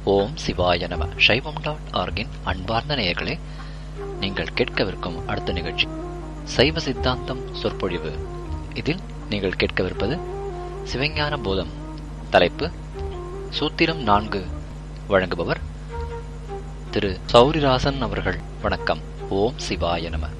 ஓம் சிவாய நம சைவம் டாட் ஆர்கின் அன்பார்ந்த நேயர்களே நீங்கள் கேட்கவிருக்கும் அடுத்த நிகழ்ச்சி சைவ சித்தாந்தம் சொற்பொழிவு இதில் நீங்கள் கேட்கவிருப்பது சிவஞான போதம் தலைப்பு சூத்திரம் நான்கு வழங்குபவர் திரு சௌரிராசன் அவர்கள் வணக்கம் ஓம் சிவாய நம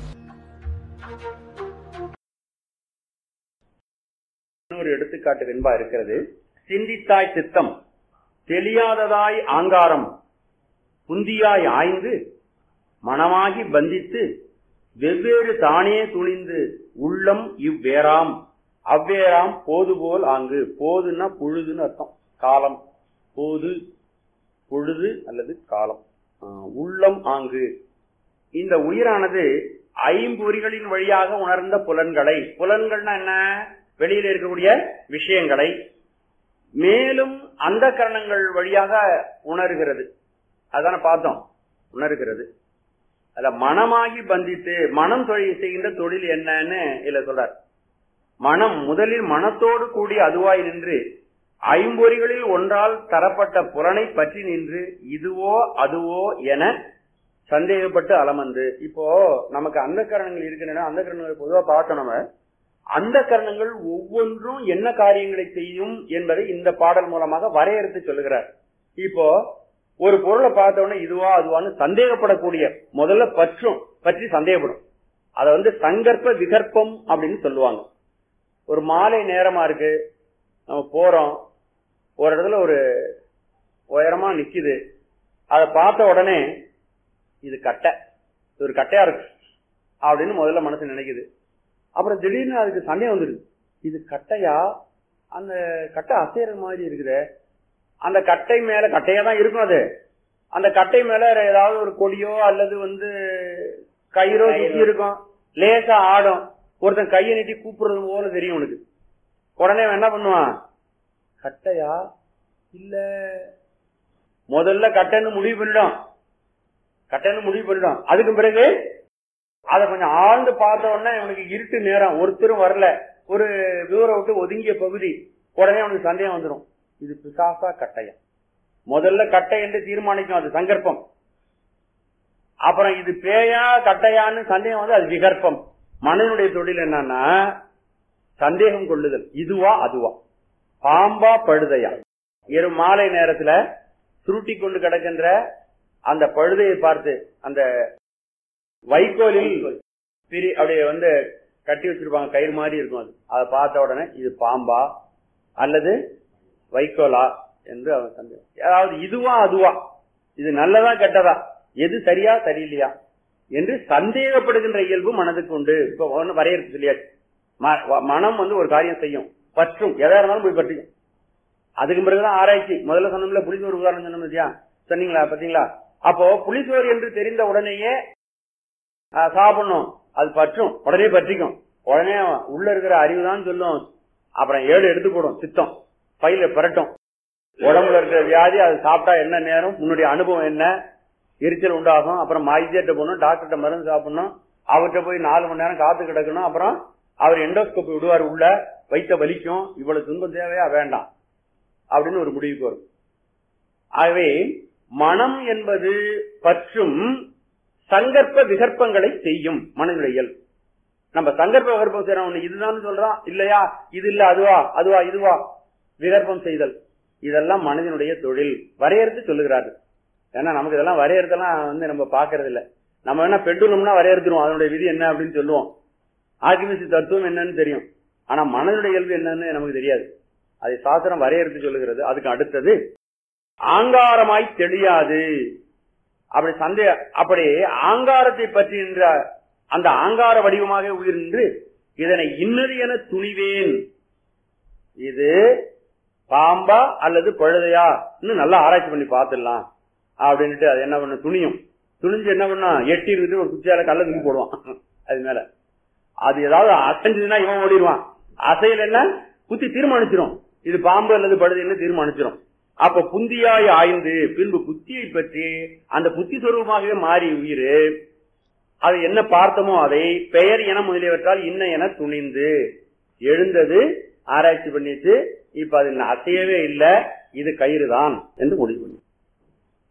இன்னொரு எடுத்துக்காட்டு வெண்பா இருக்கிறது சிந்தித்தாய் சித்தம் தெளியாததாய் ஆங்காரம் புந்தியாய் ஆய்ந்து மனமாகி பந்தித்து வெவ்வேறு தானே துணிந்து உள்ளம் இவ்வேறாம் அவ்வேறாம் போது போல் ஆங்கு போதுன்னா பொழுதுன்னு அர்த்தம் காலம் போது பொழுது அல்லது காலம் ஆஹ், உள்ளம் ஆங்கு இந்த உயிரானது ஐம்பொறிகளின் வழியாக உணர்ந்த புலன்களை புலன்கள்னா என்ன வெளியில இருக்கக்கூடிய விஷயங்களை மேலும் அந்த கரணங்கள் வழியாக உணர்கிறது அதான பார்த்தோம் உணர்கிறது அதுல மனமாகி பந்தித்து மனம் தொழில் செய்கின்ற தொழில் என்னன்னு இல்ல சொல்றார் மனம் முதலில் மனத்தோடு கூடி அதுவாய் நின்று ஐம்பொறிகளில் ஒன்றால் தரப்பட்ட புலனை பற்றி நின்று இதுவோ அதுவோ என சந்தேகப்பட்டு அலமந்து இப்போ நமக்கு அந்த கரணங்கள் இருக்கின்றன அந்த கரணங்கள் பொதுவா பார்த்தோம் நம்ம அந்த கரணங்கள் ஒவ்வொன்றும் என்ன காரியங்களை செய்யும் என்பதை இந்த பாடல் மூலமாக வரையறுத்து சொல்லுகிறார் இப்போ ஒரு பொருளை பார்த்த உடனே இதுவா அதுவான்னு சந்தேகப்படக்கூடிய முதல்ல பற்றும் பற்றி சந்தேகப்படும் அதை வந்து சங்கற்ப விகற்பம் அப்படின்னு சொல்லுவாங்க ஒரு மாலை நேரமா இருக்கு நம்ம போறோம் ஒரு இடத்துல ஒரு உயரமா நிக்குது அதை பார்த்த உடனே இது கட்டை இது ஒரு கட்டையா இருக்கு அப்படின்னு முதல்ல மனசு நினைக்குது அப்புறம் திடீர்னு அதுக்கு சந்தேகம் வந்துடுது இது கட்டையா அந்த கட்டை அசைற மாதிரி இருக்குதே அந்த கட்டை மேல கட்டையா தான் இருக்கும் அது அந்த கட்டை மேல ஏதாவது ஒரு கொடியோ அல்லது வந்து கயிறோ சுத்தி இருக்கும் லேசா ஆடும் ஒருத்தன் கையை நீட்டி கூப்பிடுறது போல தெரியும் உனக்கு உடனே அவன் என்ன பண்ணுவான் கட்டையா இல்ல முதல்ல கட்டைன்னு முடிவு பண்ணிடும் கட்டைன்னு முடிவு பண்ணிடும் அதுக்கு பிறகு அதை கொஞ்சம் ஆழ்ந்து பார்த்த உடனே இவனுக்கு இருட்டு நேரம் ஒருத்தரும் வரல ஒரு தூரம் விட்டு ஒதுங்கிய பகுதி உடனே அவனுக்கு சந்தேகம் வந்துடும் இது பிசாசா கட்டையா முதல்ல கட்டை என்று தீர்மானிக்கும் அது சங்கற்பம் அப்புறம் இது பேயா கட்டையான்னு சந்தேகம் வந்து அது விகற்பம் மனிதனுடைய தொழில் என்னன்னா சந்தேகம் கொள்ளுதல் இதுவா அதுவா பாம்பா பழுதையா இரு மாலை நேரத்துல சுருட்டி கொண்டு கிடக்கின்ற அந்த பழுதையை பார்த்து அந்த வைக்கோலில் பிரி அப்படியே வந்து கட்டி வச்சிருப்பாங்க கயிறு மாதிரி இருக்கும் அது அதை பார்த்த உடனே இது பாம்பா அல்லது வைக்கோலா என்று அவன் சந்தேகம் அதாவது இதுவா அதுவா இது நல்லதா கெட்டதா எது சரியா சரியில்லையா என்று சந்தேகப்படுகின்ற இயல்பு மனதுக்கு உண்டு இப்ப ஒண்ணு வரையறுத்து சொல்லியாச்சு ம- வ- மனம் வந்து ஒரு காரியம் செய்யும் பற்றும் எதா இருந்தாலும் போய் பற்றிக்கும் அதுக்கு பிறகுதான் ஆராய்ச்சி முதல்ல சொன்னோம்ல புளிசோறு உதாரணம் சொன்னோம் இல்லையா சொன்னீங்களா பாத்தீங்களா அப்போ புளிசோறு என்று தெரிந்த உடனேயே ஆ, சாப்பிடணும் அது பற்றும் உடனே பற்றிக்கும் உடனே உள்ள இருக்கிற அறிவு தான் சொல்லும் அப்புறம் ஏழு எடுத்து போடும் சித்தம் பையில புரட்டும் உடம்புல இருக்கிற வியாதி அது சாப்பிட்டா என்ன நேரம் முன்னுடைய அனுபவம் என்ன எரிச்சல் உண்டாகும் அப்புறம் மாய்ஜிட்ட போகணும் டாக்டர்கிட்ட மருந்து சாப்பிடணும் அவர்கிட்ட போய் நாலு மணி நேரம் காத்து கிடக்கணும் அப்புறம் அவர் எண்டோஸ்கோப் விடுவார் உள்ள வைத்த வலிக்கும் இவ்வளவு துன்பம் தேவையா வேண்டாம் அப்படின்னு ஒரு முடிவுக்கு வரும் ஆகவே மனம் என்பது பற்றும் சங்கற்ப விகற்பங்களை செய்யும் மனநிலை இயல்பு நம்ம சங்கற்ப விகற்பம் செய்யறோம் ஒண்ணு இதுதான் சொல்றான் இல்லையா இது இல்ல அதுவா அதுவா இதுவா விகற்பம் செய்தல் இதெல்லாம் மனிதனுடைய தொழில் வரையறுத்து சொல்லுகிறார்கள் ஏன்னா நமக்கு இதெல்லாம் வரையறுத்தெல்லாம் வந்து நம்ம பாக்குறது இல்ல நம்ம வேணா பெண்டுலம்னா வரையறுத்துருவோம் அதனுடைய விதி என்ன அப்படின்னு சொல்லுவோம் ஆக்கிமிசி தத்துவம் என்னன்னு தெரியும் ஆனா மனதுடைய இயல்பு என்னன்னு நமக்கு தெரியாது அதை சாஸ்திரம் வரையறுத்து சொல்லுகிறது அதுக்கு அடுத்தது ஆங்காரமாய் தெளியாது அப்படி சந்தேக அப்படி ஆங்காரத்தை பற்றுகின்ற அந்த ஆங்கார வடிவமாக உயிர் நின்று இதனை இன்னது என துணிவேன் இது பாம்பா அல்லது பழுதையா இன்னும் நல்லா ஆராய்ச்சி பண்ணி பார்த்துடலாம் அப்படின்ட்டு அது என்ன பண்ண துணியும் துணிஞ்சு என்ன பண்ணா எட்டி இருந்துட்டு ஒரு குச்சியால கல்ல தூக்கி போடுவான் அது மேல அது ஏதாவது அசைஞ்சதுன்னா இவன் ஓடிடுவான் அசையல என்ன குத்தி தீர்மானிச்சிரும் இது பாம்பு அல்லது பழுதைன்னு தீர்மானிச்சிரும் அப்ப புந்தியாய் ஆய்ந்து பின்பு புத்தியை பற்றி அந்த புத்தி சொரூபமாகவே மாறி உயிர் அது என்ன பார்த்தோமோ அதை பெயர் என முதலியவற்றால் இன்ன என துணிந்து எழுந்தது ஆராய்ச்சி பண்ணிட்டு இப்ப அது அசையவே இல்லை இது கயிறு தான் என்று முடிவு பண்ணி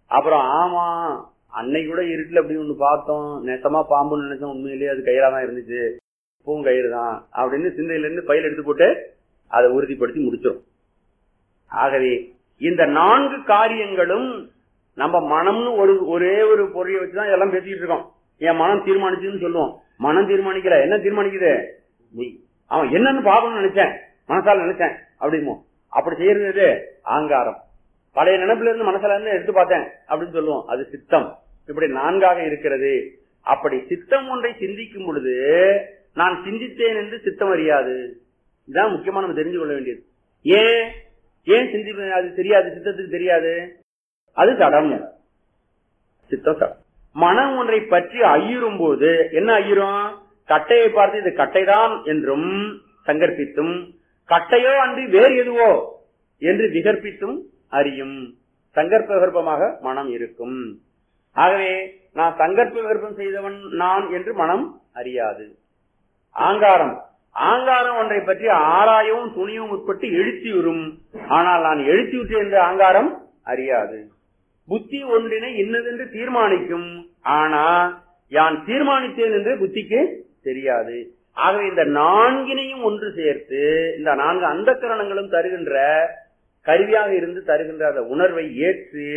அப்புறம் ஆமா அன்னைக்கு கூட இருட்டுல அப்படி ஒண்ணு பார்த்தோம் நெசமா பாம்புன்னு நினைச்சோம் உண்மையிலேயே அது கயிறா தான் இருந்துச்சு பூவும் கயிறு தான் அப்படின்னு சிந்தையில இருந்து பையில எடுத்து போட்டு அதை உறுதிப்படுத்தி முடிச்சிடும் ஆகவே இந்த நான்கு காரியங்களும் நம்ம மனம்னு ஒரு ஒரே ஒரு பொருளை வச்சுதான் எல்லாம் பேசிக்கிட்டு இருக்கோம் என் மனம் தீர்மானிச்சுன்னு சொல்லுவோம் மனம் தீர்மானிக்கல என்ன தீர்மானிக்குது நீ அவன் என்னன்னு பாக்கணும்னு நினைச்சேன் மனசால நினைச்சேன் அப்படிமோ அப்படி செய்யறது எது? ஆங்காரம் பழைய நினைப்புல இருந்து மனசுல இருந்து எடுத்து பார்த்தேன் அப்படின்னு சொல்லுவோம் அது சித்தம் இப்படி நான்காக இருக்கிறது அப்படி சித்தம் ஒன்றை சிந்திக்கும் பொழுது நான் சிந்தித்தேன் என்று சித்தம் அறியாது இதுதான் முக்கியமா நம்ம தெரிஞ்சு கொள்ள வேண்டியது ஏன் ஏன் சிந்தி அது தெரியாது சித்தத்துக்கு தெரியாது அது சடம் சித்தம் சடம் மனம் ஒன்றை பற்றி ஐயுறும் போது என்ன ஐயுறும் கட்டையை பார்த்து இது கட்டைதான் என்றும் சங்கற்பித்தும் கட்டையோ அன்றி வேறு எதுவோ என்று விகற்பித்தும் அறியும் சங்கற்ப விகற்பமாக மனம் இருக்கும் ஆகவே நான் சங்கற்ப விகற்பம் செய்தவன் நான் என்று மனம் அறியாது ஆங்காரம் ஆங்காரம் ஒன்றை பற்றி ஆராயவும் துணியும் உட்பட்டு எழுச்சியுறும் ஆனால் நான் எழுச்சியுற்று என்ற ஆங்காரம் அறியாது புத்தி ஒன்றினை இன்னதென்று தீர்மானிக்கும் ஆனா யான் தீர்மானித்தேன் என்று புத்திக்கு தெரியாது ஆகவே இந்த நான்கினையும் ஒன்று சேர்த்து இந்த நான்கு அந்த கரணங்களும் தருகின்ற கருவியாக இருந்து தருகின்ற அந்த உணர்வை ஏற்று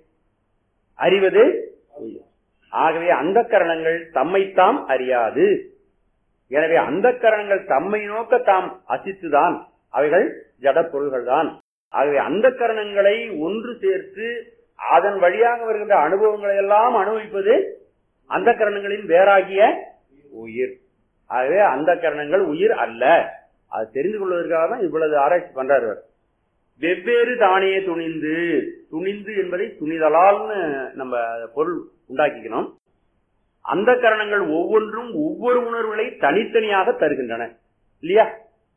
அறிவது உயிர். ஆகவே அந்த கரணங்கள் தம்மைத்தாம் அறியாது எனவே அந்த கரணங்கள் தம்மை நோக்க தாம் அசித்துதான் அவைகள் ஜட பொருள்கள் தான் ஆகவே அந்த கரணங்களை ஒன்று சேர்த்து அதன் வழியாக வருகின்ற அனுபவங்களை எல்லாம் அனுபவிப்பது அந்த கரணங்களின் வேறாகிய உயிர் ஆகவே அந்த கரணங்கள் உயிர் அல்ல அது தெரிந்து கொள்வதற்காக தான் இவ்வளவு ஆராய்ச்சி பண்றாரு அவர். வெவ்வேறு தானே துணிந்து துணிந்து என்பதை துணிதலால்னு நம்ம பொருள் உண்டாக்கிக்கணும் அந்த கரணங்கள் ஒவ்வொன்றும் ஒவ்வொரு உணர்வுகளை தனித்தனியாக தருகின்றன இல்லையா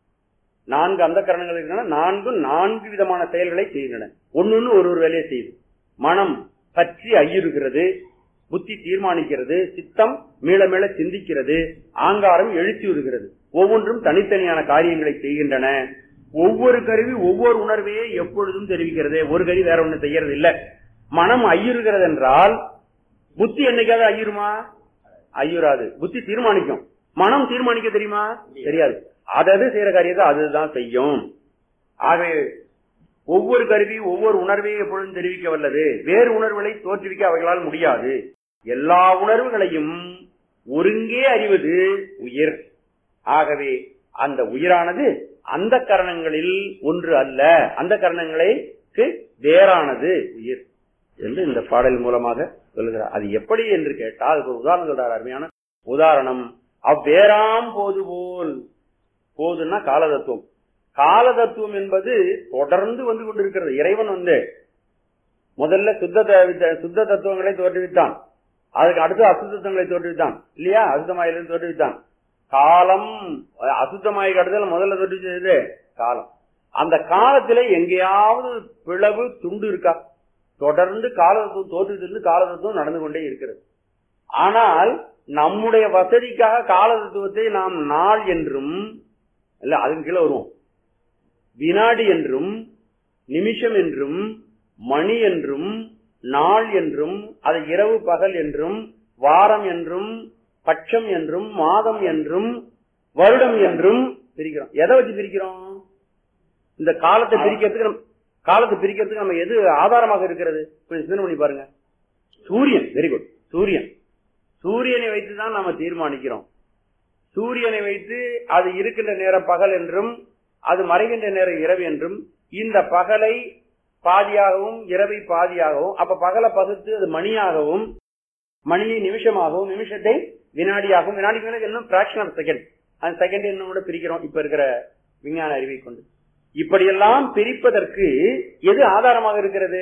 நான்கு அந்த கரணங்கள் இருக்கின்றன நான்கு நான்கு விதமான செயல்களை செய்கின்றன ஒன்னொன்னு ஒரு ஒரு வேலையை செய்யுது மனம் பற்றி ஐயுறுகிறது புத்தி தீர்மானிக்கிறது சித்தம் மீள மீள சிந்திக்கிறது ஆங்காரம் எழுச்சியுறுகிறது ஒவ்வொன்றும் தனித்தனியான காரியங்களை செய்கின்றன ஒவ்வொரு கருவி ஒவ்வொரு உணர்வையே எப்பொழுதும் தெரிவிக்கிறது ஒரு கருவி வேற ஒண்ணு செய்யறது இல்ல மனம் ஐயுறுகிறது என்றால் புத்தி என்னைக்காவது ஐயுறுமா ஐயுறாது புத்தி தீர்மானிக்கும் மனம் தீர்மானிக்க தெரியுமா தெரியாது அதது செய்யற காரியத்தை அதுதான் செய்யும் ஆகவே ஒவ்வொரு கருவி ஒவ்வொரு உணர்வையும் எப்பொழுதும் தெரிவிக்க வல்லது வேறு உணர்வுகளை தோற்றுவிக்க அவைகளால் முடியாது எல்லா உணர்வுகளையும் ஒருங்கே அறிவது உயிர் ஆகவே அந்த உயிரானது அந்த கரணங்களில் ஒன்று அல்ல அந்த கரணங்களுக்கு வேறானது உயிர் என்று இந்த பாடல் மூலமாக சொல்லுகிறார் அது எப்படி என்று கேட்டால் அதுக்கு ஒரு உதாரணம் சொல்றார் அருமையான உதாரணம் அவ்வேறாம் போது போல் போதுன்னா கால தத்துவம் கால தத்துவம் என்பது தொடர்ந்து வந்து கொண்டிருக்கிறது இறைவன் வந்து முதல்ல சுத்த த- சுத்த தத்துவங்களை தோற்றுவித்தான் அதுக்கு அடுத்து அசுத்தங்களை தோற்றுவித்தான் இல்லையா அசுத்தமாயிலிருந்து தோற்றுவித்தான் காலம் அசுத்தமாய் கடத்தல் முதல்ல தோற்றுவிச்சது காலம் அந்த காலத்திலே எங்கேயாவது பிளவு துண்டு இருக்கா தொடர்ந்து காலத்தத்துவம் தோற்றுவித்திருந்து காலத்தத்துவம் நடந்து கொண்டே இருக்கிறது ஆனால் நம்முடைய வசதிக்காக கால தத்துவத்தை நாம் நாள் என்றும் இல்ல அதுக்கு கீழே வருவோம் வினாடி என்றும் நிமிஷம் என்றும் மணி என்றும் நாள் என்றும் அது இரவு பகல் என்றும் வாரம் என்றும் பட்சம் என்றும் மாதம் என்றும் வருடம் என்றும் பிரிக்கிறோம் எதை வச்சு பிரிக்கிறோம் இந்த காலத்தை பிரிக்கிறதுக்கு நம்ம காலத்தை பிரிக்கிறதுக்கு நம்ம எது ஆதாரமாக இருக்கிறது கொஞ்சம் சிந்தனை பண்ணி பாருங்க சூரியன் வெரி குட் சூரியன் சூரியனை வைத்து தான் நாம தீர்மானிக்கிறோம் சூரியனை வைத்து அது இருக்கின்ற நேரம் பகல் என்றும் அது மறைகின்ற நேரம் இரவு என்றும் இந்த பகலை பாதியாகவும் இரவை பாதியாகவும் அப்ப பகலை பகுத்து அது மணியாகவும் மணியை நிமிஷமாகவும் நிமிஷத்தை வினாடியாகவும் வினாடிக்கு மேல இன்னும் பிராக்ஷன் ஆஃப் செகண்ட் அந்த செகண்ட் இன்னும் கூட பிரிக்கிறோம் இப்ப இருக்கிற விஞ்ஞான அறிவை கொண்டு இப்படியெல்லாம் பிரிப்பதற்கு எது ஆதாரமாக இருக்கிறது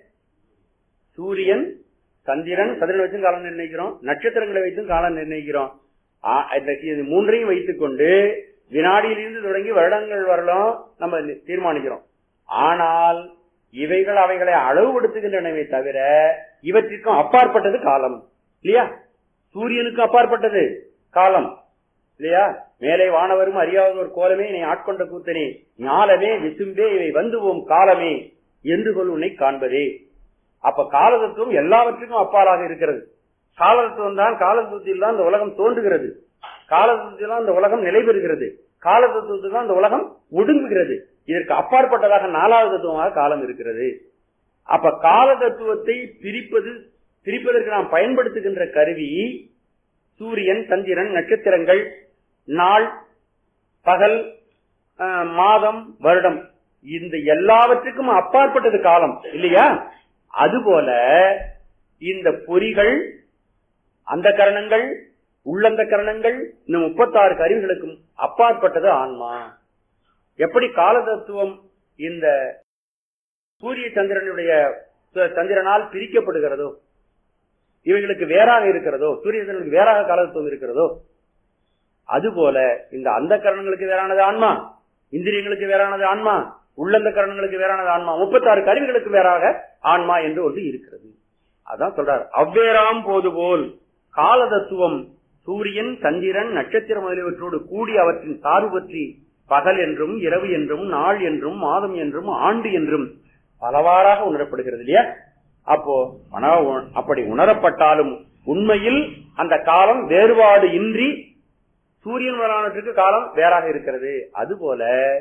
சூரியன் சந்திரன் சந்திரன் வச்சும் காலம் நிர்ணயிக்கிறோம் நட்சத்திரங்களை வைத்தும் காலம் நிர்ணயிக்கிறோம் ஆ, இந்த இது மூன்றையும் வைத்துக் கொண்டு வினாடியிலிருந்து தொடங்கி வருடங்கள் வரலாம் நம்ம நி- தீர்மானிக்கிறோம் ஆனால் இவைகள் அவைகளை அளவுபடுத்துகின்றனவே தவிர இவற்றிற்கும் அப்பாற்பட்டது காலம் இல்லையா சூரியனுக்கு அப்பாற்பட்டது காலம் இல்லையா மேலே வானவரும் அறியாதவர் கோலமே நீ ஆட்கொண்ட கூத்தனே ஞாலமே விசும்பே இவை வந்து போம் காலமே என்று கொள் உன்னை காண்பதே அப்ப கால தத்துவம் எல்லாவற்றுக்கும் அப்பாலாக இருக்கிறது கால தத்துவம் தான் கால தத்துவத்தில் தான் இந்த உலகம் தோன்றுகிறது கால தத்துவத்தில் தான் இந்த உலகம் நிலை பெறுகிறது கால தத்துவத்தில் தான் இந்த உலகம் ஒடுங்குகிறது இதற்கு அப்பாற்பட்டதாக நாலாவது தத்துவமாக காலம் இருக்கிறது அப்ப கால தத்துவத்தை பிரிப்பது பிரிப்பதற்கு நாம் பயன்படுத்துகின்ற கருவி சூரியன் சந்திரன் நட்சத்திரங்கள் நாள் பகல் அஹ், மாதம் வருடம் இந்த எல்லாவற்றுக்கும் அப்பாற்பட்டது காலம் இல்லையா அதுபோல இந்த பொறிகள் அந்த கரணங்கள் உள்ளந்த கரணங்கள் இந்த முப்பத்தாறு கருவிகளுக்கும் அப்பாற்பட்டது ஆன்மா எப்படி கால தத்துவம் இந்த சூரிய சந்திரனுடைய ச- சந்திரனால் பிரிக்கப்படுகிறதோ இவைகளுக்கு வேறாக இருக்கிறதோ சூரிய சந்திரனுக்கு வேறாக காலத்துவம் இருக்கிறதோ அதுபோல இந்த அந்த கரணங்களுக்கு வேறானது ஆன்மா இந்திரியங்களுக்கு வேறானது ஆன்மா உள்ளந்த கரணங்களுக்கு வேறானது ஆன்மா முப்பத்தாறு கருவிகளுக்கு வேறாக ஆன்மா என்று ஒன்று இருக்கிறது அதான் சொல்றார் அவ்வேறாம் போது போல் கால தத்துவம் சூரியன் சந்திரன் நட்சத்திரம் முதலியவற்றோடு கூடி அவற்றின் சார்பு பற்றி பகல் என்றும் இரவு என்றும் நாள் என்றும் மாதம் என்றும் ஆண்டு என்றும் பலவாறாக உணரப்படுகிறது இல்லையா அப்போ மன- அப்படி உணரப்பட்டாலும் உண்மையில் அந்த காலம் வேறுபாடு இன்றி சூரியன் முதலானவற்றுக்கு காலம் வேறாக இருக்கிறது அதுபோல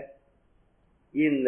இந்த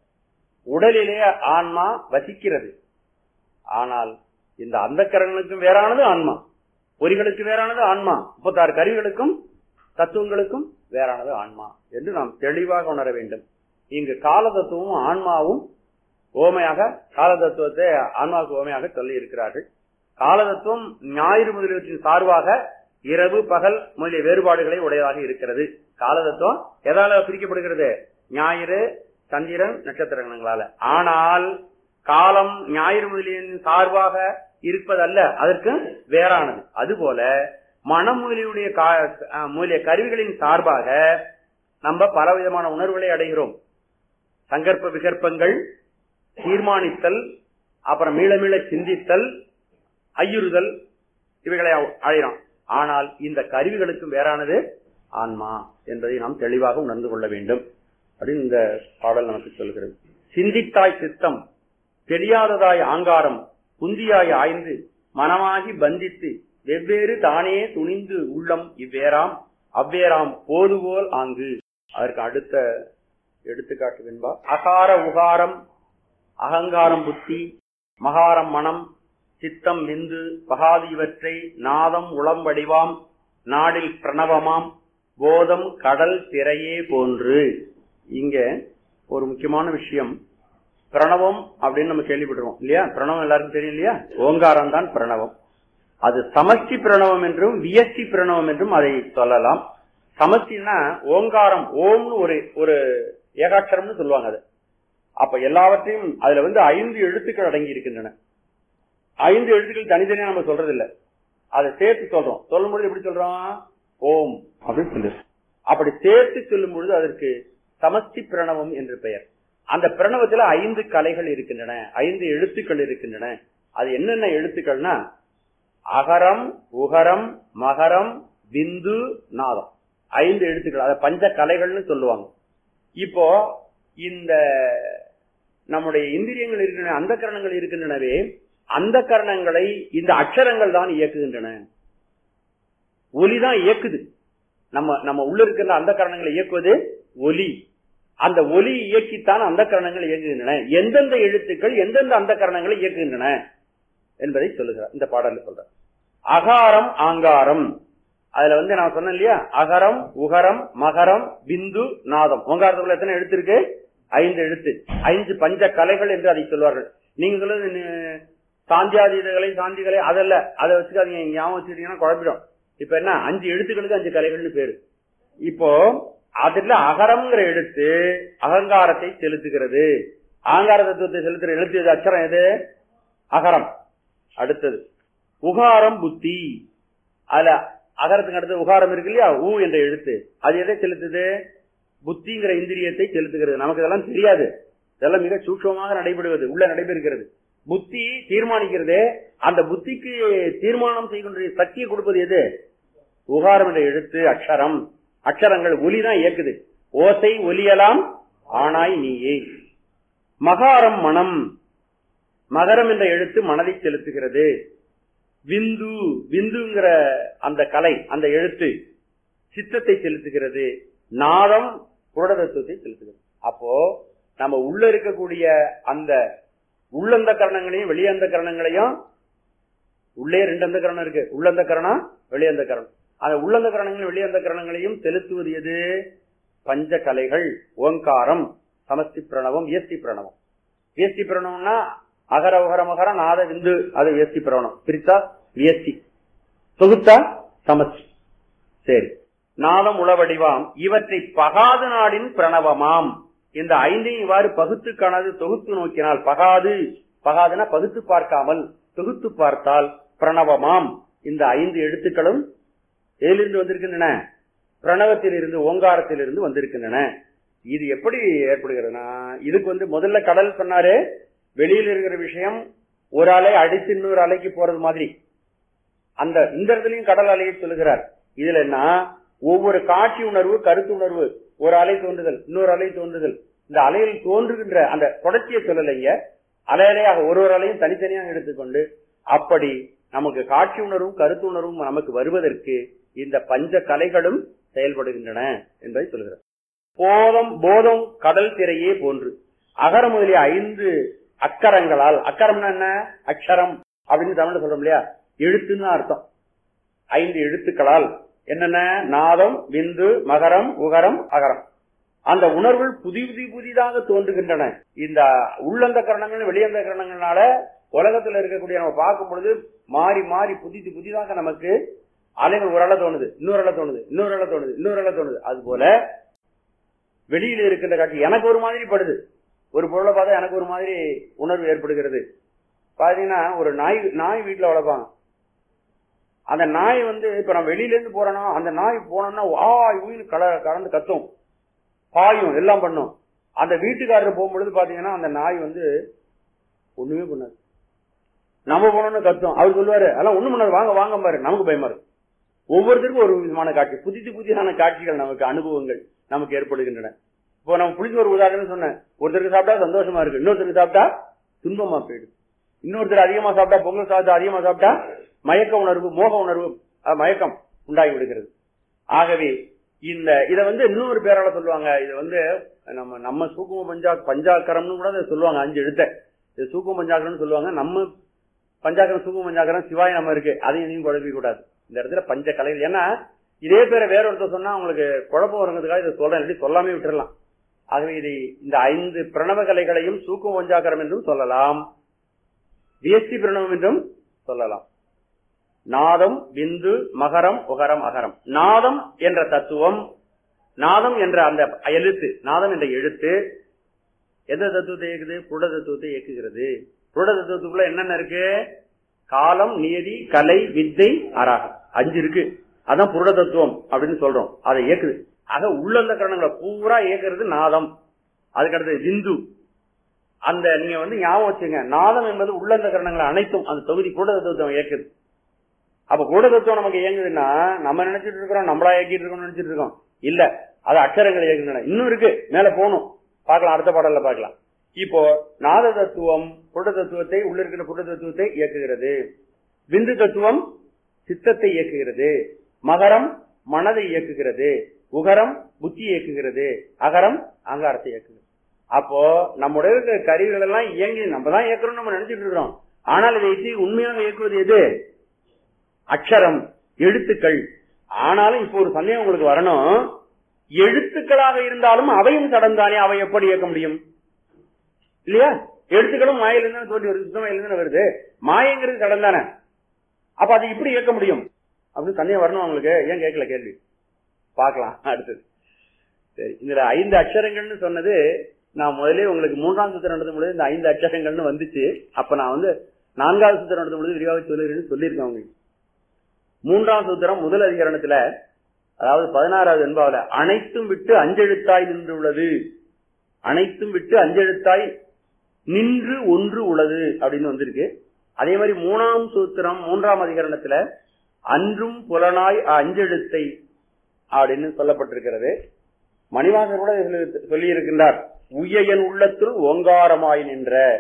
உடலிலே ஆன்மா வசிக்கிறது ஆனால் இந்த அந்த கரணங்களுக்கும் வேறானது ஆன்மா பொறிகளுக்கு வேறானது ஆன்மா முப்பத்தாறு கருவிகளுக்கும் தத்துவங்களுக்கும் வேறானது ஆன்மா என்று நாம் தெளிவாக உணர வேண்டும் இங்கு கால தத்துவமும் ஆன்மாவும் ஓமையாக கால தத்துவத்தை ஆன்மாவுக்கு ஓமையாக சொல்லி இருக்கிறார்கள் கால தத்துவம் ஞாயிறு முதலியவற்றின் சார்பாக இரவு பகல் முதலிய வேறுபாடுகளை உடையதாக இருக்கிறது கால தத்துவம் எதால பிரிக்கப்படுகிறது ஞாயிறு சந்திரன் நட்சத்திரங்களால ஆனால் காலம் ஞாயிறு முதலியின் சார்பாக இருப்பதல்ல அதற்கு வேறானது அதுபோல மனம் முதலியுடைய கா- அஹ் முதலிய கருவிகளின் சார்பாக நம்ம பலவிதமான உணர்வுகளை அடைகிறோம் சங்கற்ப விகற்பங்கள் தீர்மானித்தல் அப்புறம் மீள மீள சிந்தித்தல் ஐயுறுதல் இவைகளை அ- அடைகிறோம் ஆனால் இந்த கருவிகளுக்கும் வேறானது ஆன்மா என்பதை நாம் தெளிவாக உணர்ந்து கொள்ள வேண்டும் அப்படின்னு இந்த பாடல் நமக்கு சொல்கிறது சிந்தித்தாய் சித்தம் தெரியாததாய் ஆங்காரம் குந்தியாய் ஆய்ந்து மனமாகி பந்தித்து வெவ்வேறு தானே துணிந்து உள்ளம் இவ்வேறாம் அவ்வேறாம் போதுபோல் ஆங்கு அதற்கு அடுத்த எடுத்துக்காட்டு வெண்பா அகார உகாரம் அகங்காரம் புத்தி மகாரம் மனம் சித்தம் விந்து பகாதி இவற்றை நாதம் உளம் வடிவாம் நாடில் பிரணவமாம் போதம் கடல் திரையே போன்று இங்க ஒரு முக்கியமான விஷயம் பிரணவம் அப்படின்னு நம்ம கேள்விப்படுறோம் இல்லையா பிரணவம் எல்லாருக்கும் தெரியும் இல்லையா ஓங்காரம் தான் பிரணவம் அது சமஷ்டி பிரணவம் என்றும் வியஷ்டி பிரணவம் என்றும் அதை சொல்லலாம் சமஷ்டினா ஓங்காரம் ஓம்னு ஒரு ஒரு ஏகாட்சரம்னு சொல்லுவாங்க அது அப்ப எல்லாவற்றையும் அதுல வந்து ஐந்து எழுத்துக்கள் அடங்கி இருக்கின்றன ஐந்து எழுத்துக்கள் தனித்தனியா நம்ம சொல்றது இல்ல அதை சேர்த்து சொல்றோம் சொல்லும் பொழுது எப்படி சொல்றோம் ஓம் அப்படின்னு சொல்லு அப்படி சேர்த்து சொல்லும் பொழுது அதற்கு சமஷ்டி பிரணவம் என்று பெயர் அந்த பிரணவத்துல ஐந்து கலைகள் இருக்கின்றன ஐந்து எழுத்துக்கள் இருக்கின்றன அது என்னென்ன எழுத்துக்கள்னா அகரம் உகரம் மகரம் பிந்து நாதம் ஐந்து எழுத்துக்கள் அதை பஞ்ச கலைகள்னு சொல்லுவாங்க இப்போ இந்த நம்முடைய இந்திரியங்கள் இருக்கின்றன அந்த கரணங்கள் இருக்கின்றனவே அந்த கரணங்களை இந்த அக்ஷரங்கள் தான் இயக்குகின்றன ஒலி தான் இயக்குது நம்ம நம்ம உள்ள இருக்கின்ற அந்த கரணங்களை இயக்குவது ஒலி அந்த ஒலி இயக்கித்தான் அந்த கரணங்கள் இயக்குகின்றன எந்தெந்த எழுத்துக்கள் எந்தெந்த அந்த கரணங்களை இயக்குகின்றன என்பதை சொல்லுகிறார் இந்த பாடல்ல சொல்ற அகாரம் ஆங்காரம் அதுல வந்து நான் சொன்னேன் இல்லையா அகரம் உகரம் மகரம் பிந்து நாதம் ஓங்காரத்துக்குள்ள எத்தனை எழுத்து இருக்கு ஐந்து எழுத்து ஐந்து பஞ்ச கலைகள் என்று அதை சொல்வார்கள் நீங்க சொல்றது நி- சாந்தியாதீதங்களை சாந்திகளை அதல்ல அதை வச்சுக்காதீங்க ஞாபகம் வச்சுக்கிட்டீங்கன்னா குழப்பிடும் இப்ப என்ன அஞ்சு எழுத்துக்களுக்கு அஞ்சு கலைகள்னு பேரு இப்போ அதுல அகரம்ங்கிற எழுத்து அகங்காரத்தை செலுத்துகிறது ஆங்கார தத்துவத்தை செலுத்துற எழுத்து எது அச்சரம் எது அகரம் அடுத்தது உகாரம் புத்தி அதுல அகரத்துக்கு அடுத்து உகாரம் இருக்கு இல்லையா ஊ என்ற எழுத்து அது எதை செலுத்துது புத்திங்கிற இந்திரியத்தை செலுத்துகிறது நமக்கு இதெல்லாம் தெரியாது இதெல்லாம் மிக சூட்சமாக நடைபெறுவது உள்ள நடைபெறுகிறது புத்தி தீர்மானிக்கிறதே அந்த புத்திக்கு தீர்மானம் செய்கின்ற சக்தியை கொடுப்பது எது உகாரம் என்ற எழுத்து அக்ஷரம் அக்ஷரங்கள் ஒலி தான் இயக்குது ஓசை ஒலியலாம் ஆனாய் நீயே மகாரம் மனம் மகரம் என்ற எழுத்து மனதை செலுத்துகிறது விந்து விந்துங்கிற அந்த கலை அந்த எழுத்து சித்தத்தை செலுத்துகிறது நாதம் புரட தத்துவத்தை செலுத்துகிறது அப்போ நம்ம உள்ள இருக்கக்கூடிய அந்த உள்ளந்த கரணங்களையும் வெளியந்த கரணங்களையும் உள்ளே ரெண்டு அந்த கரணம் இருக்கு உள்ளந்த கரணம் வெளியந்த கரணம் அந்த உள்ளந்த கரணங்களையும் வெளியந்த கரணங்களையும் செலுத்துவது எது பஞ்ச கலைகள் ஓங்காரம் சமஸ்தி பிரணவம் ஏஸ்தி பிரணவம் ஏஸ்தி பிரணவம்னா அகர உகர மகர நாத விந்து அது ஏஸ்தி பிரணவம் பிரித்தா வியஸ்தி தொகுத்தா சமஸ்தி சரி நாதம் உளவடிவாம் இவற்றை பகாது நாடின் பிரணவமாம் இந்த ஐந்தையும் இவ்வாறு பகுத்து காணாது தொகுத்து நோக்கினால் பகாது பகாதுனா பகுத்து பார்க்காமல் தொகுத்து பார்த்தால் பிரணவமாம் இந்த ஐந்து எழுத்துக்களும் எதிலிருந்து வந்திருக்கின்றன பிரணவத்திலிருந்து ஓங்காரத்திலிருந்து வந்திருக்கின்றன இது எப்படி ஏற்படுகிறதுனா இதுக்கு வந்து முதல்ல கடல் சொன்னாரு வெளியில் இருக்கிற விஷயம் ஒரு அலை அடித்து இன்னொரு அலைக்கு போறது மாதிரி அந்த இந்த இடத்துலயும் கடல் அலையை சொல்லுகிறார் இதுல என்ன ஒவ்வொரு காட்சி உணர்வு கருத்து உணர்வு ஒரு அலை தோன்றுதல் இன்னொரு அலை தோன்றுதல் இந்த அலையில் தோன்றுகின்ற அந்த தொடர்ச்சியை சொல்லலைங்க அலை அலையாக ஒரு ஒரு அலையும் தனித்தனியாக எடுத்துக்கொண்டு அப்படி நமக்கு காட்சி உணர்வும் கருத்து உணர்வும் நமக்கு வருவதற்கு இந்த பஞ்ச கலைகளும் செயல்படுகின்றன என்பதை சொல்கிறார் போதம் போதம் கடல் திரையே போன்று அகர முதலிய ஐந்து அக்கரங்களால் அக்கரம்னா என்ன அக்ஷரம் அப்படின்னு தமிழ்ல சொல்றோம் இல்லையா எழுத்துன்னு அர்த்தம் ஐந்து எழுத்துக்களால் என்னென்ன நாதம் விந்து மகரம் உகரம் அகரம் அந்த உணர்வுகள் புதி புதி புதிதாக தோன்றுகின்றன இந்த உள்ளந்த கரணங்கள் வெளியந்த கரணங்களால உலகத்துல இருக்கக்கூடிய நம்ம பார்க்கும் பொழுது மாறி மாறி புதிது புதிதாக நமக்கு அலைகள் ஒரு அலை தோணுது இன்னொரு அலை தோணுது இன்னொரு அலை தோணுது இன்னொரு அலை தோணுது அது போல வெளியில இருக்கின்ற காட்சி எனக்கு ஒரு மாதிரி படுது ஒரு பொருளை பார்த்தா எனக்கு ஒரு மாதிரி உணர்வு ஏற்படுகிறது பாத்தீங்கன்னா ஒரு நாய் நாய் வீட்டுல வளர்ப்பாங்க அந்த நாய் வந்து இப்ப நான் வெளியில இருந்து போறேன்னா அந்த நாய் போனோம்னா ஆ உயிர் கல கலந்து கத்தும் பாயும் எல்லாம் பண்ணும் அந்த வீட்டுக்காரர் போகும்பொழுது பாத்தீங்கன்னா அந்த நாய் வந்து ஒண்ணுமே பண்ணாது நம்ம போனோம்னு கத்தும் அவர் சொல்லுவாரு அதெல்லாம் ஒண்ணும் பண்ணாது வாங்க வாங்க பாரு நமக்கு பயமா இருக்கு ஒவ்வொருத்தருக்கும் ஒரு விதமான காட்சி புதிது புதிதான காட்சிகள் நமக்கு அனுபவங்கள் நமக்கு ஏற்படுகின்றன இப்போ நம்ம புளிச்சு ஒரு உதாரணம் சொன்னேன் ஒருத்தருக்கு சாப்பிட்டா சந்தோஷமா இருக்கு இன்னொருத்தருக்கு சாப்பிட்டா துன்பமா போயிடுது இன்னொருத்தர் அதிகமா சாப்பிட்டா பொங்கல் சாப்பிட்டா அதிகமா சாப்பிட்டா மயக்க உணர்வு மோக உணர்வு அஹ், மயக்கம் உண்டாகி விடுகிறது ஆகவே இந்த இத வந்து இன்னொரு பேரால சொல்லுவாங்க இது வந்து நம்ம நம்ம சூக்கும பஞ்சா பஞ்சாக்கரம்னு கூட இதை சொல்லுவாங்க அஞ்சு எழுத்த இது சூக்கும பஞ்சாக்கரம்னு சொல்லுவாங்க நம்ம பஞ்சாக்கரம் சூக்கும பஞ்சாக்கரம் சிவாய நம்ம இருக்கு அதையும் இதையும் குழப்பிக்க கூடாது இந்த இடத்துல பஞ்ச கலைகள் ஏன்னா இதே பேரை வேற ஒருத்தர் சொன்னா உங்களுக்கு குழப்பம் வருங்கிறதுக்காக இதை சொல்றேன் இல்லாட்டி சொல்லாமே விட்டுறலாம் ஆகவே இதை இந்த ஐந்து பிரணவ கலைகளையும் சூக்கும பஞ்சாக்கரம் என்றும் சொல்லலாம் வியஸ்தி பிரணவம் என்றும் சொல்லலாம் நாதம் விந்து மகரம் உகரம் அகரம் நாதம் என்ற தத்துவம் நாதம் என்ற அந்த எழுத்து நாதம் என்ற எழுத்து எந்த தத்துவத்தை இயக்குது புருட தத்துவத்தை இயக்குகிறது புருட தத்துவத்துக்குள்ள என்னென்ன இருக்கு காலம் நியதி கலை வித்தை அராகம் அஞ்சு இருக்கு அதான் புருட தத்துவம் அப்படின்னு சொல்றோம் அதை இயக்குது ஆக உள்ளந்த கரணங்களை பூரா இயக்குறது நாதம் அதுக்கு அடுத்தது விந்து அந்த நீங்க வந்து ஞாபகம் வச்சுங்க நாதம் என்பது உள்ளந்த கரணங்களை அனைத்தும் அந்த தொகுதி கூட தத்துவம் இயக்குது அப்ப கூட தத்துவம் நமக்கு இயங்குதுன்னா நம்ம நினைச்சிட்டு இருக்கிறோம் நம்மளா இயக்கிட்டு இருக்கோம் நினைச்சிட்டு இருக்கோம் இல்ல அது அக்ஷரங்கள் இயக்குகின்றன இன்னும் இருக்கு மேல போகணும் பார்க்கலாம் அடுத்த பாடல்ல பார்க்கலாம் இப்போ நாத தத்துவம் புருட தத்துவத்தை உள்ள இருக்கிற புருட தத்துவத்தை இயக்குகிறது விந்து தத்துவம் சித்தத்தை இயக்குகிறது மகரம் மனதை இயக்குகிறது உகரம் புத்தி இயக்குகிறது அகரம் அங்காரத்தை இயக்குகிறது அப்போ நம்முடைய இருக்கிற கருவிகள் எல்லாம் இயங்கி நம்ம தான் இயக்குறோம் நம்ம நினைச்சிட்டு இருக்கிறோம் ஆனால் இதை வைத்து உண்மையாக இயக்குவது எது அக்ஷரம் எழுத்துக்கள் ஆனாலும் இப்போ ஒரு சந்தேகம் உங்களுக்கு வரணும் எழுத்துக்களாக இருந்தாலும் அவையும் கடந்தானே அவை எப்படி இயக்க முடியும் இல்லையா எழுத்துக்களும் மாயிலிருந்து தான் தோன்றி வருது சுத்தமா இருந்து வருது மாயங்கிறது கடந்தானே அப்ப அது இப்படி இயக்க முடியும் அப்படின்னு சந்தேகம் வரணும் உங்களுக்கு ஏன் கேட்கல கேள்வி பார்க்கலாம் அடுத்தது சரி இதுல ஐந்து அக்ஷரங்கள்னு சொன்னது நான் முதலே உங்களுக்கு மூன்றாம் சுத்திரம் நடத்தும் பொழுது இந்த ஐந்து அக்ஷரங்கள்னு வந்துச்சு அப்ப நான் வந்து நான்காவது சுத்திரம் நடத்தும் பொழுது விரிவாக சொல்லுகிறேன்னு சொல்லியிருக்கேன் உங்களுக்கு மூன்றாம் சூத்திரம் முதல் அதிகரணத்துல அதாவது பதினாறாவது என்பாவில அனைத்தும் விட்டு அஞ்செழுத்தாய் நின்றுள்ளது அனைத்தும் விட்டு அஞ்செழுத்தாய் நின்று ஒன்று உள்ளது அப்படின்னு வந்திருக்கு அதே மாதிரி மூணாம் சூத்திரம் மூன்றாம் அதிகரணத்துல அன்றும் புலனாய் அஞ்செழுத்தை அப்படின்னு சொல்லப்பட்டிருக்கிறது மணிவாசர் கூட சொல்லி இருக்கின்றார் உய்யன் உள்ளத்துள் ஓங்காரமாய் நின்ற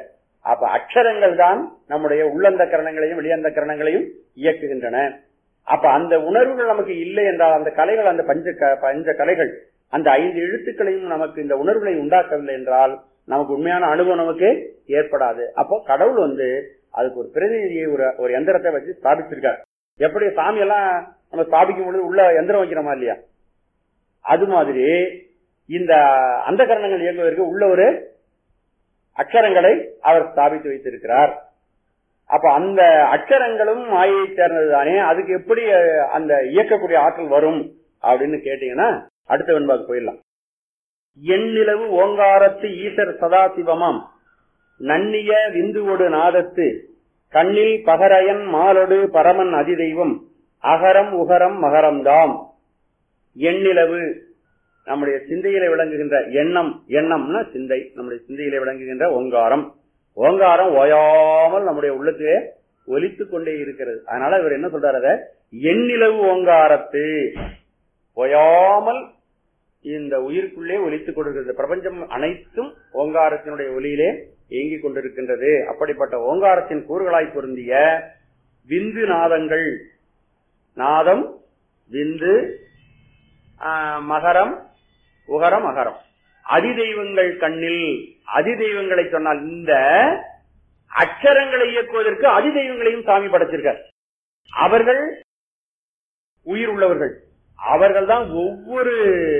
அப்ப அக்ஷரங்கள் தான் நம்முடைய உள்ளந்த கரணங்களையும் வெளியந்த கரணங்களையும் இயக்குகின்றன அப்ப அந்த உணர்வுகள் நமக்கு இல்லை என்றால் அந்த கலைகள் அந்த பஞ்ச க- பஞ்ச கலைகள் அந்த ஐந்து எழுத்துக்களையும் நமக்கு இந்த உணர்வுகளை உண்டாக்கவில்லை என்றால் நமக்கு உண்மையான அனுபவம் நமக்கு ஏற்படாது அப்போ கடவுள் வந்து அதுக்கு ஒரு பிரதிநிதியை ஒரு ஒரு எந்திரத்தை வச்சு ஸ்தாபிச்சிருக்காரு எப்படி சாமி எல்லாம் நம்ம ஸ்தாபிக்கும் பொழுது உள்ள எந்திரம் வைக்கிறோமா இல்லையா அது மாதிரி இந்த அந்த கரணங்கள் இயங்குவதற்கு உள்ள ஒரு அக்ஷரங்களை அவர் ஸ்தாபித்து வைத்திருக்கிறார் அப்ப அந்த அக்ஷரங்களும் மாயை சேர்ந்தது தானே அதுக்கு எப்படி அஹ், அந்த இயக்கக்கூடிய ஆற்றல் வரும் அப்படின்னு கேட்டீங்கன்னா அடுத்த வெண்பாக்கு போயிடலாம் எண்ணிலவு ஓங்காரத்து ஈசர் சதாசிவமாம் நன்னிய விந்துவொடு நாதத்து கண்ணில் பகரயன் மாலொடு பரமன் அதிதெய்வம் அகரம் உகரம் மகரம்தாம் எண்ணிலவு நம்முடைய சிந்தையில விளங்குகின்ற எண்ணம் எண்ணம்னா சிந்தை நம்முடைய சிந்தையில விளங்குகின்ற ஓங்காரம் ஓங்காரம் ஓயாமல் நம்முடைய உள்ளத்திலே ஒலித்துக் கொண்டே இருக்கிறது அதனால இவர் என்ன சொல்றாரு அத எண்ணிலவு ஓங்காரத்து ஓயாமல் இந்த உயிருக்குள்ளே ஒலித்துக் கொண்டிருக்கிறது பிரபஞ்சம் அனைத்தும் ஓங்காரத்தினுடைய ஒலியிலே இயங்கிக் கொண்டிருக்கின்றது அப்படிப்பட்ட ஓங்காரத்தின் கூறுகளாய் பொருந்திய விந்து நாதங்கள் நாதம் விந்து ஆஹ், மகரம் உகரம் அகரம் அதிதெய்வங்கள் கண்ணில் அதிதெய்வங்களை சொன்னால் இந்த அக்ஷரங்களை இயக்குவதற்கு அதிதெய்வங்களையும் சாமி படைச்சிருக்கார் அவர்கள் உயிர் உள்ளவர்கள் அவர்கள் தான் ஒவ்வொரு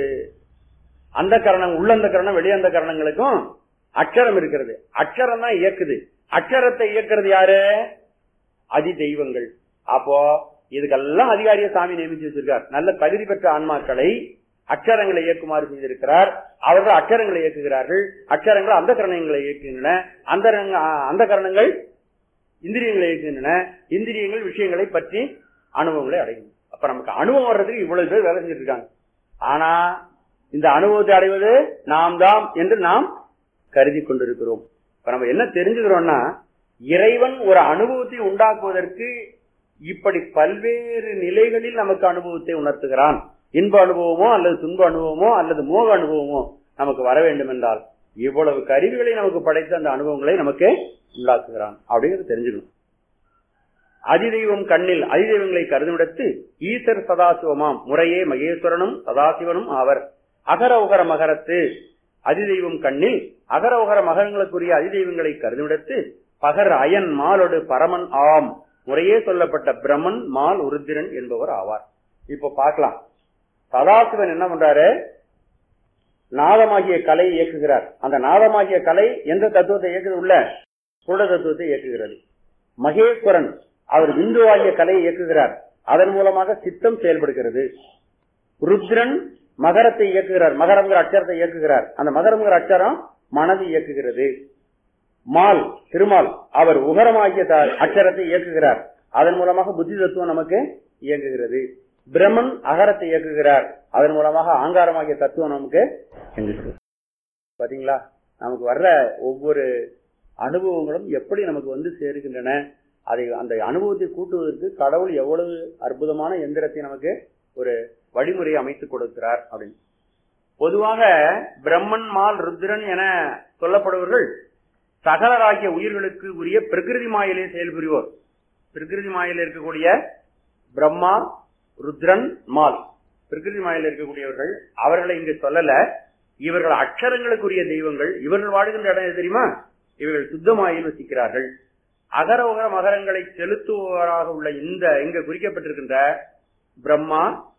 அந்த கரணம் உள்ளந்த கரணம் வெளியந்த கரணங்களுக்கும் அக்ஷரம் இருக்கிறது அக்ஷரம் தான் இயக்குது அக்ஷரத்தை இயக்குறது யாரு அதி தெய்வங்கள் அப்போ இதுக்கெல்லாம் அதிகாரிய சாமி நியமிச்சு வச்சிருக்கார் நல்ல தகுதி பெற்ற ஆன்மாக்களை அக்ஷரங்களை இயக்குமாறு செய்திருக்கிறார் அவர்கள் அக்ஷரங்களை இயக்குகிறார்கள் அக்ஷரங்கள் அந்த கரணங்களை இயக்குகின்றன அந்த அந்த கரணங்கள் இந்திரியங்களை இயக்குகின்றன இந்திரியங்கள் விஷயங்களை பற்றி அனுபவங்களை அடையும் அப்ப நமக்கு அனுபவம் வர்றதுக்கு இவ்வளவு பேர் வேலை செஞ்சுட்டு இருக்காங்க ஆனா இந்த அனுபவத்தை அடைவது நாம் தான் என்று நாம் கருதி கொண்டிருக்கிறோம் இப்ப நம்ம என்ன தெரிஞ்சுக்கிறோம்னா இறைவன் ஒரு அனுபவத்தை உண்டாக்குவதற்கு இப்படி பல்வேறு நிலைகளில் நமக்கு அனுபவத்தை உணர்த்துகிறான் இன்ப அனுபவமோ அல்லது துன்ப அனுபவமோ அல்லது மோக அனுபவமோ நமக்கு வர வேண்டும் என்றால் இவ்வளவு கருவிகளை நமக்கு படைத்த அந்த அனுபவங்களை நமக்கு உண்டாக்குகிறான் அப்படிங்கிறது தெரிஞ்சுக்கணும் அதிதெய்வம் கண்ணில் அதிதெய்வங்களை கருதுமிடத்து ஈசர் சதாசிவமாம் முறையே மகேஸ்வரனும் சதாசிவனும் ஆவர் அகர உகர மகரத்து அதிதெய்வம் கண்ணில் அகர உகர மகரங்களுக்குரிய அதிதெய்வங்களை கருதுமிடத்து பகர் அயன் மாலொடு பரமன் ஆம் முறையே சொல்லப்பட்ட பிரம்மன் மால் உருத்திரன் என்பவர் ஆவார் இப்ப பார்க்கலாம் சதாசிவன் என்ன பண்றாரு நாதமாகிய கலை இயக்குகிறார் அந்த நாதமாகிய கலை எந்த தத்துவத்தை இயக்குது உள்ள குருட தத்துவத்தை இயக்குகிறது மகேஸ்வரன் அவர் விந்துவாகிய கலையை இயக்குகிறார் அதன் மூலமாக சித்தம் செயல்படுகிறது ருத்ரன் மகரத்தை இயக்குகிறார் மகரம்ங்கிற அச்சரத்தை இயக்குகிறார் அந்த மகரம்ங்கிற அச்சரம் மனதை இயக்குகிறது மால் திருமால் அவர் உகரமாகிய த- அச்சரத்தை இயக்குகிறார் அதன் மூலமாக புத்தி தத்துவம் நமக்கு இயங்குகிறது பிரம்மன் அகரத்தை இயக்குகிறார் அதன் மூலமாக ஆங்காரமாகிய தத்துவம் நமக்கு இயங்குகிறது பாத்தீங்களா நமக்கு வர்ற ஒவ்வொரு அனுபவங்களும் எப்படி நமக்கு வந்து சேருகின்றன அதை அந்த அனுபவத்தை கூட்டுவதற்கு கடவுள் எவ்வளவு அற்புதமான எந்திரத்தை நமக்கு ஒரு வழிமுறையை அமைத்துக் கொடுக்கிறார் அப்படின்னு பொதுவாக பிரம்மன் மால் ருத்ரன் என சொல்லப்படுவர்கள் சகலராகிய உயிர்களுக்கு உரிய பிரகிருதி மாயிலே செயல்புரிவோர் பிரகிருதி மாயில இருக்கக்கூடிய பிரம்மா ருத்ரன் மால் பிரகிருதி மாயில இருக்கக்கூடியவர்கள் அவர்களை இங்கு சொல்லல இவர்கள் அக்ஷரங்களுக்குரிய தெய்வங்கள் இவர்கள் வாழுகின்ற இடம் எது தெரியுமா இவர்கள் சுத்தமாயில் வசிக்கிறார்கள் அகர உகர மகரங்களை செலுத்துபவராக உள்ள இந்த இங்க குறிக்கப்பட்டிருக்கின்ற பிரம்மா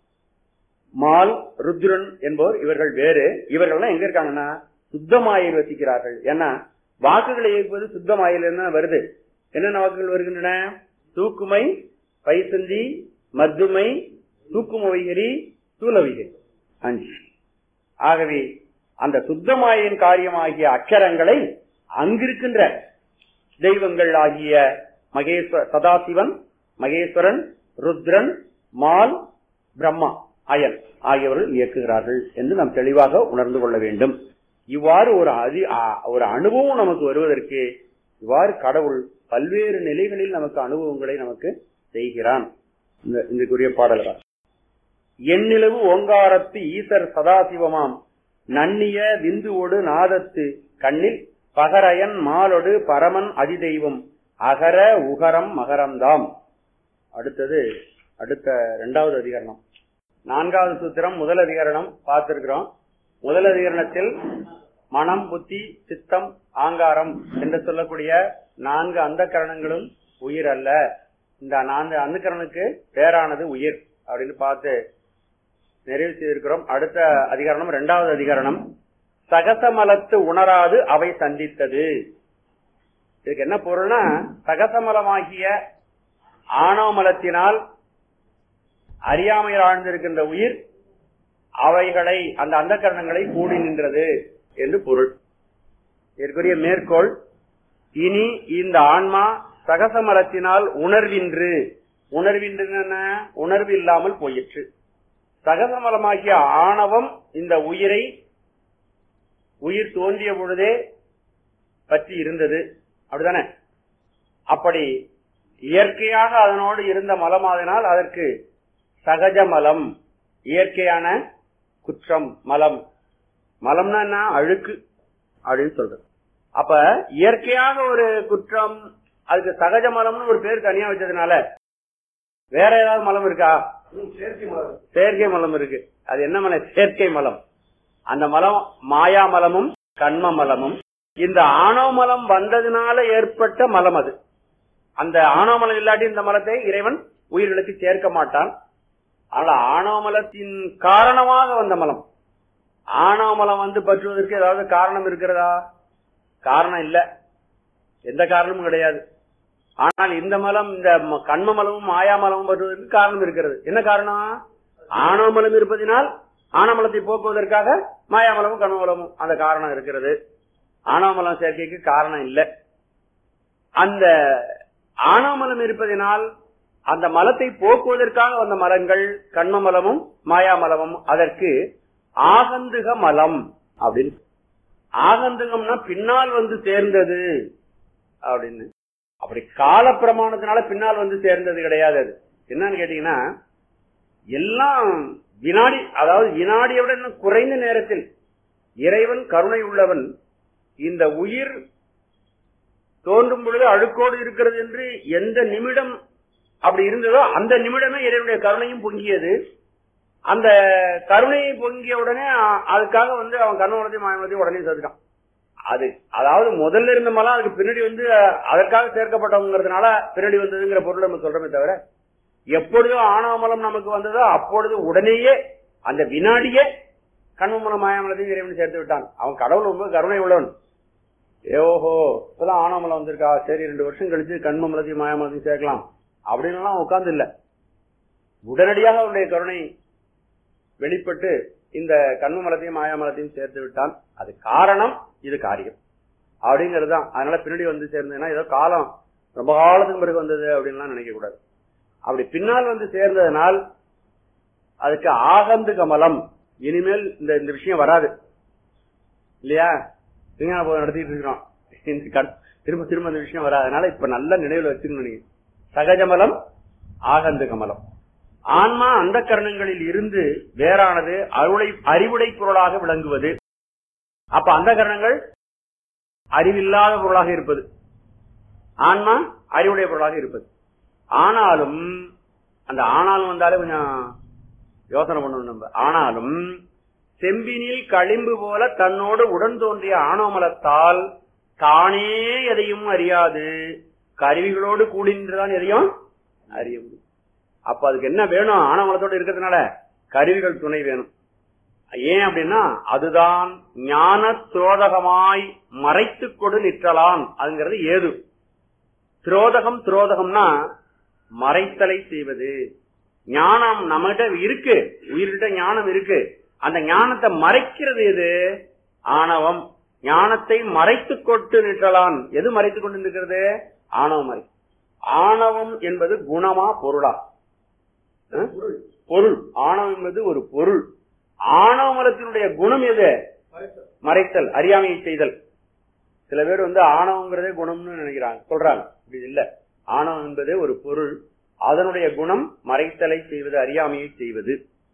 மால் ருத்ரன் என்போர் இவர்கள் வேறு இவர்கள்லாம் எங்க இருக்காங்கன்னா சுத்தமாயில் வசிக்கிறார்கள் ஏன்னா வாக்குகளை இயக்குவது சுத்தமாயில் என்ன வருது என்னென்ன வாக்குகள் வருகின்றன தூக்குமை பைசந்தி மத்துமை தூக்கும வைகரி தூலவிகை அஞ்சு ஆகவே அந்த சுத்தமாயின் காரியமாகிய அக்ஷரங்களை அங்கிருக்கின்ற தெய்வங்கள் ஆகிய மகேஸ்வர சதாசிவன் மகேஸ்வரன் ருத்ரன் மால் பிரம்மா அயன் ஆகியவர்கள் இயக்குகிறார்கள் என்று நாம் தெளிவாக உணர்ந்து கொள்ள வேண்டும் இவ்வாறு ஒரு அதி ஆ- ஒரு அனுபவம் நமக்கு வருவதற்கு இவ்வாறு கடவுள் பல்வேறு நிலைகளில் நமக்கு அனுபவங்களை நமக்கு செய்கிறான் இந்த இங்குரிய பாடல்கள் எண்ணிலவு ஓங்காரத்து ஈசர் சதாசிவமாம் நன்னிய விந்துவோடு நாதத்து கண்ணில் பகரயன் மாலொடு பரமன் அதிதெய்வம் அகர உகரம் மகரம்தாம் அடுத்தது அடுத்த இரண்டாவது அதிகரணம் நான்காவது சூத்திரம் முதல் அதிகரணம் பார்த்திருக்கிறோம் முதல் அதிகரணத்தில் மனம் புத்தி சித்தம் ஆங்காரம் என்று சொல்லக்கூடிய நான்கு அந்த கரணங்களும் உயிர் அல்ல இந்த நான்கு அந்த கரணுக்கு பேரானது உயிர் அப்படின்னு பார்த்து நிறைவு செய்திருக்கிறோம் அடுத்த அதிகரணம் இரண்டாவது அதிகரணம் சகசமலத்து உணராது அவை சந்தித்தது இதுக்கு என்ன பொருள்னா சகசமலமாகிய ஆணவமலத்தினால் அறியாமையில் ஆழ்ந்திருக்கின்ற உயிர் அவைகளை அந்த அந்த கரணங்களை கூடி நின்றது என்று பொருள் இதற்குரிய மேற்கோள் இனி இந்த ஆன்மா சகசமலத்தினால் உணர்வின்று உணர்வின்று என்ன உணர்வு இல்லாமல் போயிற்று சகசமலமாகிய ஆணவம் இந்த உயிரை உயிர் தோன்றிய பொழுதே பற்றி இருந்தது அப்படிதானே அப்படி இயற்கையாக அதனோடு இருந்த மலமாதனால் அதற்கு சகஜ மலம் இயற்கையான குற்றம் மலம் மலம்னா என்ன அழுக்கு அப்படின்னு சொல்றது அப்ப இயற்கையாக ஒரு குற்றம் அதுக்கு சகஜ மலம்னு ஒரு பேர் தனியா வச்சதுனால வேற ஏதாவது மலம் இருக்கா செயற்கை மலம் இருக்கு அது என்ன மலம் செயற்கை மலம் அந்த மலம் மாயா மலமும் கண்ம மலமும் இந்த ஆணவ மலம் வந்ததுனால ஏற்பட்ட மலம் அது அந்த ஆணவ மலம் இல்லாட்டி இந்த மலத்தை இறைவன் உயிர்களுக்கு சேர்க்க மாட்டான் ஆனால் ஆணவ மலத்தின் காரணமாக வந்த மலம் ஆணவ மலம் வந்து பற்றுவதற்கு ஏதாவது காரணம் இருக்கிறதா காரணம் இல்ல எந்த காரணமும் கிடையாது ஆனால் இந்த மலம் இந்த ம- கண்ம மலமும் மாயா மலமும் பற்றுவதற்கு காரணம் இருக்கிறது என்ன காரணம் ஆணவ மலம் இருப்பதினால் ஆணவமலத்தை போக்குவதற்காக மாயாமலமும் கண்மமலமும் அந்த காரணம் இருக்கிறது ஆணவமலம் சேர்க்கைக்கு காரணம் இல்லை அந்த ஆணவமலம் இருப்பதினால் அந்த மலத்தை போக்குவதற்காக வந்த மலங்கள் கண்மமலமும் மாயாமலமும் அதற்கு ஆகந்துக மலம் அப்படின்னு ஆகந்துகம்னா பின்னால் வந்து சேர்ந்தது அப்படின்னு அப்படி கால பிரமாணத்தினால பின்னால் வந்து சேர்ந்தது கிடையாது அது என்னன்னு கேட்டீங்கன்னா எல்லாம் வினாடி அதாவது வினாடியை விட இன்னும் குறைந்த நேரத்தில் இறைவன் கருணை உள்ளவன் இந்த உயிர் தோன்றும் பொழுது அழுக்கோடு இருக்கிறது என்று எந்த நிமிடம் அப்படி இருந்ததோ அந்த நிமிடமே இறைவனுடைய கருணையும் பொங்கியது அந்த கருணையை பொங்கிய உடனே அ- அதுக்காக வந்து அவன் கண்ணவனத்தையும் மாயமனத்தையும் உடனே சேர்த்துட்டான் அது அதாவது முதல்ல இருந்த மலம் அதுக்கு பின்னாடி வந்து அஹ், அதற்காக சேர்க்கப்பட்டவங்கிறதுனால பின்னாடி வந்ததுங்கிற பொருள் நம்ம சொல்றோமே தவிர எப்பொழுதோ ஆணவ மலம் நமக்கு வந்ததோ அப்பொழுது உடனேயே அந்த வினாடியே கண்மமலம் மாயாமலத்தையும் இறைவன் சேர்த்து விட்டான் அவன் கடவுள் ரொம்ப கருணை உள்ளவன் ஏஹோ இப்பதான் ஆணவமலம் வந்திருக்கா சரி ரெண்டு வருஷம் கழிச்சு கண்மமலத்தையும் மாயாமலத்தையும் சேர்க்கலாம் அப்படின்னு எல்லாம் உட்கார்ந்து இல்ல உடனடியாக அவனுடைய கருணை வெளிப்பட்டு இந்த கண்மமலத்தையும் மாயாமலத்தையும் சேர்த்து விட்டான் அது காரணம் இது காரியம் அப்படிங்கிறது தான் அதனால பின்னாடி வந்து சேர்ந்ததுன்னா ஏதோ காலம் ரொம்ப காலத்துக்கு பிறகு வந்தது அப்படின்லாம் நினைக்க கூடாது அப்படி பின்னால் வந்து சேர்ந்ததனால் அதுக்கு ஆகந்து கமலம் இனிமேல் இந்த இந்த விஷயம் வராது இல்லையா விஞ்ஞான போதம் நடத்திட்டு இருக்கிறோம் இந்த கண்- திரும்ப திரும்ப அந்த விஷயம் வராது அதனால இப்ப நல்ல நினைவுல வச்சுக்கணும் நீங்க சகஜமலம் ஆகந்து கமலம் ஆன்மா அந்த கரணங்களில் இருந்து வேறானது அருளை அறிவுடை பொருளாக விளங்குவது அப்ப அந்த கரணங்கள் அறிவில்லாத பொருளாக இருப்பது ஆன்மா அறிவுடைய பொருளாக இருப்பது ஆனாலும் அந்த ஆனாலும் வந்தாலே கொஞ்சம் யோசனை பண்ணணும் நம்ம ஆனாலும் செம்பினில் களிம்பு போல தன்னோடு உடன் தோன்றிய ஆணவமலத்தால் தானே எதையும் அறியாது கருவிகளோடு கூடி நின்றுதான் எதையும் அறிய முடியும் அப்ப அதுக்கு என்ன வேணும் ஆணவமலத்தோடு இருக்கிறதுனால கருவிகள் துணை வேணும் ஏன் அப்படின்னா அதுதான் ஞான துரோதகமாய் மறைத்து கொடு நிற்றலான் அதுங்கிறது ஏது திரோதகம் திரோதகம்னா மறைத்தலை செய்வது ஞானம் நம்மகிட்ட இருக்கு உயிர்கிட்ட ஞானம் இருக்கு அந்த ஞானத்தை மறைக்கிறது எது ஆணவம் ஞானத்தை மறைத்து கொண்டு நிற்றலான் எது மறைத்து கொண்டு நிற்கிறது ஆணவம் மறை ஆணவம் என்பது குணமா பொருளா அஹ்? பொருள் ஆணவம் என்பது ஒரு பொருள் ஆணவ மலத்தினுடைய குணம் எது மறைத்தல் அறியாமையை செய்தல் சில பேர் வந்து ஆணவங்கிறதே குணம்னு நினைக்கிறாங்க சொல்றாங்க இப்படி இல்ல ஆணவம் என்பதே ஒரு பொருள் அதனுடைய குணம் மறைத்தலை செய்வது அறியாமையை செய்வது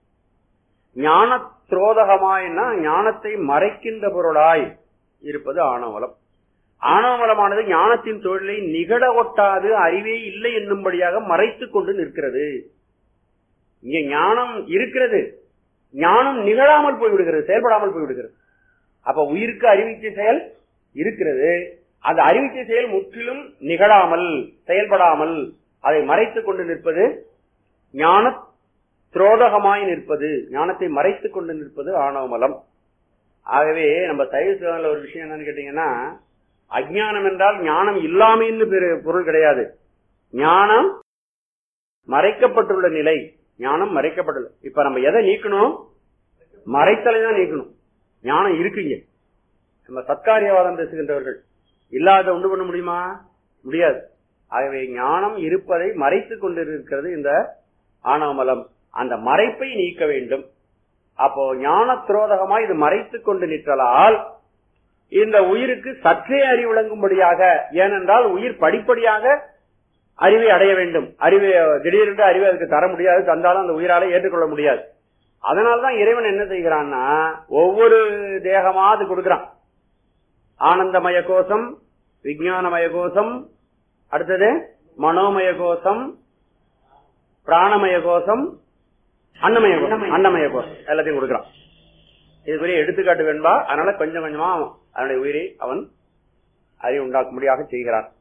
ஞான துரோதகமாய்னா ஞானத்தை மறைக்கின்ற பொருளாய் இருப்பது ஆணவலம் ஆணவமலமானது ஞானத்தின் தொழிலை நிகழ ஒட்டாது அறிவே இல்லை என்னும்படியாக மறைத்துக் கொண்டு நிற்கிறது இங்க ஞானம் இருக்கிறது ஞானம் நிகழாமல் போய்விடுகிறது செயல்படாமல் போய்விடுகிறது அப்ப உயிருக்கு அறிவிச்சை செயல் இருக்கிறது அந்த அறிவிச்சை செயல் முற்றிலும் நிகழாமல் செயல்படாமல் அதை மறைத்துக் கொண்டு நிற்பது ஞான துரோதகமாய் நிற்பது ஞானத்தை மறைத்துக் கொண்டு நிற்பது ஆணவமலம் ஆகவே நம்ம சைவ சிவனில் ஒரு விஷயம் என்னன்னு கேட்டீங்கன்னா அஜ்ஞானம் என்றால் ஞானம் இல்லாமைன்னு பெரு- பொருள் கிடையாது ஞானம் மறைக்கப்பட்டுள்ள நிலை ஞானம் மறைக்கப்பட்டுள்ள இப்ப நம்ம எதை நீக்கணும் மறைத்தலை தான் நீக்கணும் ஞானம் இருக்குங்க நம்ம சத்காரியவாதம் பேசுகின்றவர்கள் இல்லாத உண்டு பண்ண முடியுமா முடியாது ஆகவே ஞானம் இருப்பதை மறைத்துக் கொண்டிருக்கிறது இந்த ஆணவமலம் அந்த மறைப்பை நீக்க வேண்டும் அப்போ ஞான துரோதகமா இது மறைத்துக் கொண்டு நிற்றலால் இந்த உயிருக்கு சற்றே அறிவு விளங்கும்படியாக ஏனென்றால் உயிர் படிப்படியாக அறிவை அடைய வேண்டும் அறிவை திடீரென்று அறிவை அதுக்கு தர முடியாது தந்தாலும் அந்த உயிரால ஏற்றுக்கொள்ள முடியாது அதனால்தான் இறைவன் என்ன செய்கிறான்னா ஒவ்வொரு தேகமா அது கொடுக்கிறான் ஆனந்தமய கோஷம் விஞ்ஞானமய கோஷம் அடுத்தது மனோமய கோஷம் பிராணமய கோஷம் அன்னமய கோஷம் அன்னமய கோஷம் எல்லாத்தையும் கொடுக்கிறான் இதுக்குரிய எடுத்துக்காட்டு வேண்பா அதனால கொஞ்சம் கொஞ்சமா அவன் அதனுடைய உயிரை அவன் அறிவு உண்டாக்கும்படியாக செய்கிறான்